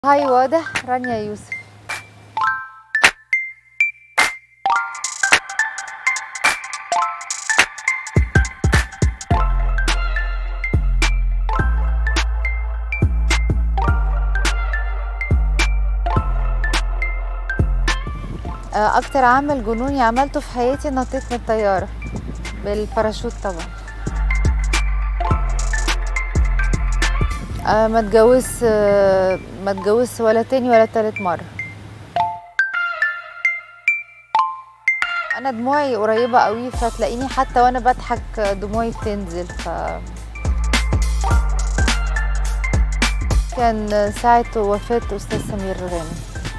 هاي واضح رانيا يوسف آه، اكتر عمل جنوني عملته في حياتي نطيت من الطياره بالباراشوت طبعا آه، ما اتجوز آه، ما اتجوزش ولا تاني ولا تالت مره انا دموعي قريبه قوي فتلاقيني حتى وانا بضحك دموعي بتنزل ف كان ساعة وفاة أستاذ سمير غانم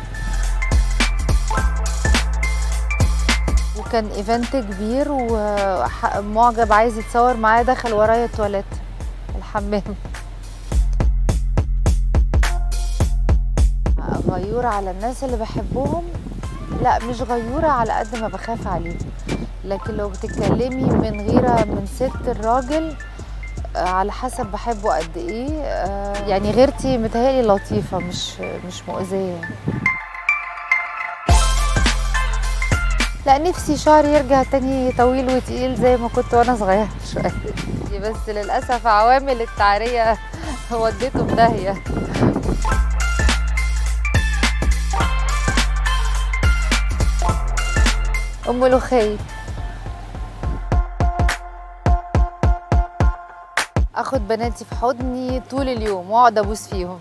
وكان ايفنت كبير ومعجب عايز يتصور معايا دخل ورايا التواليت الحمام غيورة على الناس اللي بحبهم لا مش غيورة على قد ما بخاف عليهم لكن لو بتتكلمي من غيرة من ست الراجل آه، على حسب بحبه قد ايه آه، يعني غيرتي متهيألي لطيفة مش مش مؤذية لا نفسي شعري يرجع تاني طويل وتقيل زي ما كنت وانا صغيرة شوية بس للأسف عوامل التعرية وديته في داهية أم لخي اخد بناتي في حضني طول اليوم واقعد ابوس فيهم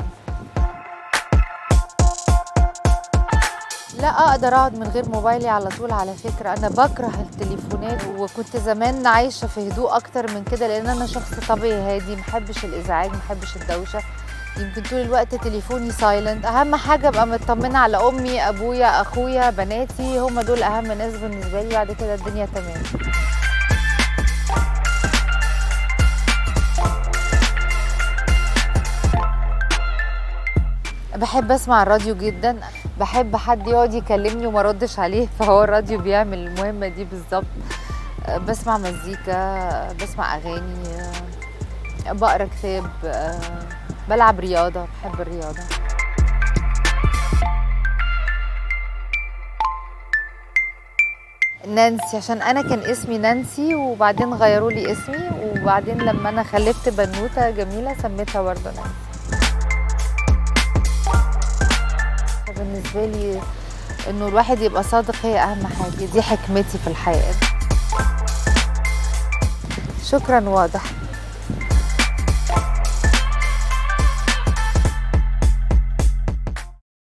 لا اقدر اقعد من غير موبايلي على طول على فكره انا بكره التليفونات وكنت زمان عايشه في هدوء اكتر من كده لان انا شخص طبيعي هادي محبش الازعاج محبش الدوشه يمكن طول الوقت تليفوني سايلنت اهم حاجه ابقى مطمنه على امي ابويا اخويا بناتي هم دول اهم ناس بالنسبه لي بعد كده الدنيا تمام بحب اسمع الراديو جدا بحب حد يقعد يكلمني وما ردش عليه فهو الراديو بيعمل المهمه دي بالظبط أه، بسمع مزيكا بسمع اغاني أه، بقرا كتاب أه، بلعب رياضه بحب الرياضه نانسي عشان انا كان اسمي نانسي وبعدين غيروا لي اسمي وبعدين لما انا خلفت بنوته جميله سميتها برضه نانسي بالنسبه لي انه الواحد يبقى صادق هي اهم حاجه دي حكمتي في الحياه شكرا واضح